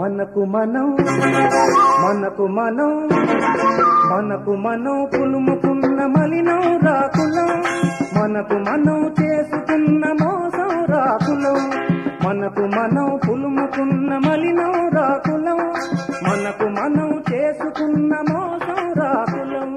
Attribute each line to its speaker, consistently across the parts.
Speaker 1: మనకు మనం మనకు మనం మనకు మనం పులుముకున్న మలినం రాకులం మనకు మనం చేసుకున్న మోసం రాకులం మనకు మనం పులుముకున్న మలినం రాకులం మనకు మనం చేసుకున్న మోసం రాకులం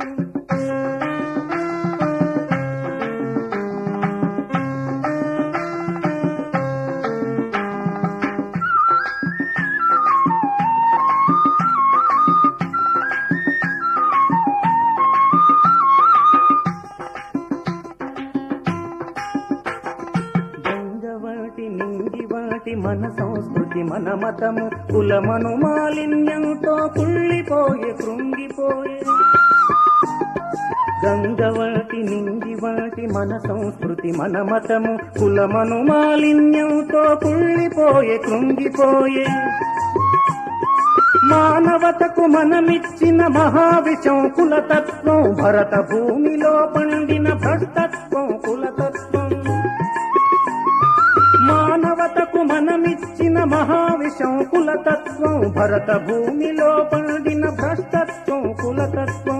Speaker 1: గంగవాటి నింగివాటి మన సంస్కృతి మన మతము కులమను మాలిన్యంతో కుళ్ళిపోయే కృంగిపోయే గంగవాటి నింగివాటి మన సంస్కృతి మన మతము కులమను మాలిన్యంతో కుళ్ళిపోయే కృంగిపోయే మానవతకు మనమిచ్చిన మహావిషం కులతత్వం భరత భూమిలో పండిన భ్రష్టత్వం కులతత్వం మానవతకు మనమిచ్చిన మహావిషం కులతత్వం భరత భూమిలో పండిన భ్రష్టత్వం కులతత్వం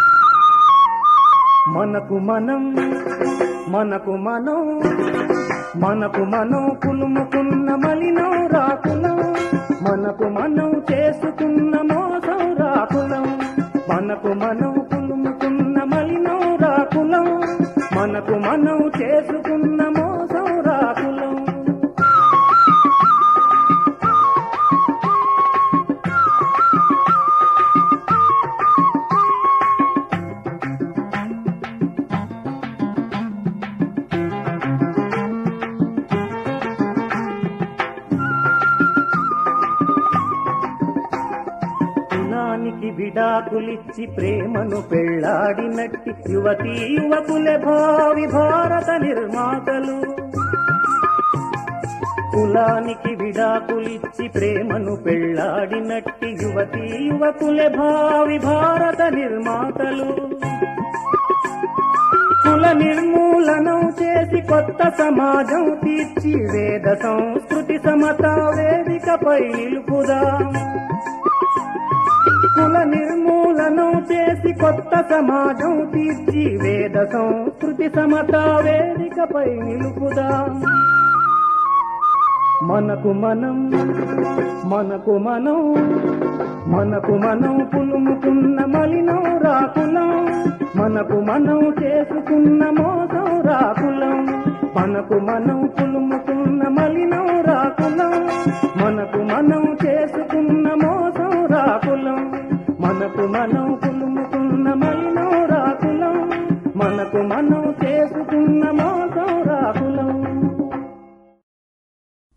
Speaker 1: మనకు మనం మనకు మనం మనకు మనం కులుముకున్న మలినం రాకులం మనకు మనం చేసుకున్న మోసం రాకులం మనకు మనం కులుముకున్న మలినం రాకులం మనకు మనం చేసుకున్న మోసం రాకులం కులానికి విడాకులిచ్చి ప్రేమను పెళ్లాడినట్టి యువతీ యువకులే భావి భారత నిర్మాతలు కులానికి విడాకులిచ్చి ప్రేమను పెళ్లాడినట్టి యువతీ యువకులే భావి భారత నిర్మాతలు కుల నిర్మూలనం చేసి కొత్త సమాజం తీర్చి వేద సంస్కృతి సమత వేదికపై నిలుపుదాం కుల నిర్మూలనం చేసి కొత్త సమాజం తీర్చి వేద సంస్కృతి సమత వేదికపై నిలుపుదాం మనకు మనం మనకు మనం మనకు మనం పులుముకున్న మలినం రాకులం మనకు మనం చేసుకున్న మోసం రాకులం మనకు మనం పులుముకున్న మలినం రాకులం మనకు మనం చేసుకున్న మోసం రాకులం మనకు మనం పులుముకున్న మలినం రాకులం మనకు మనం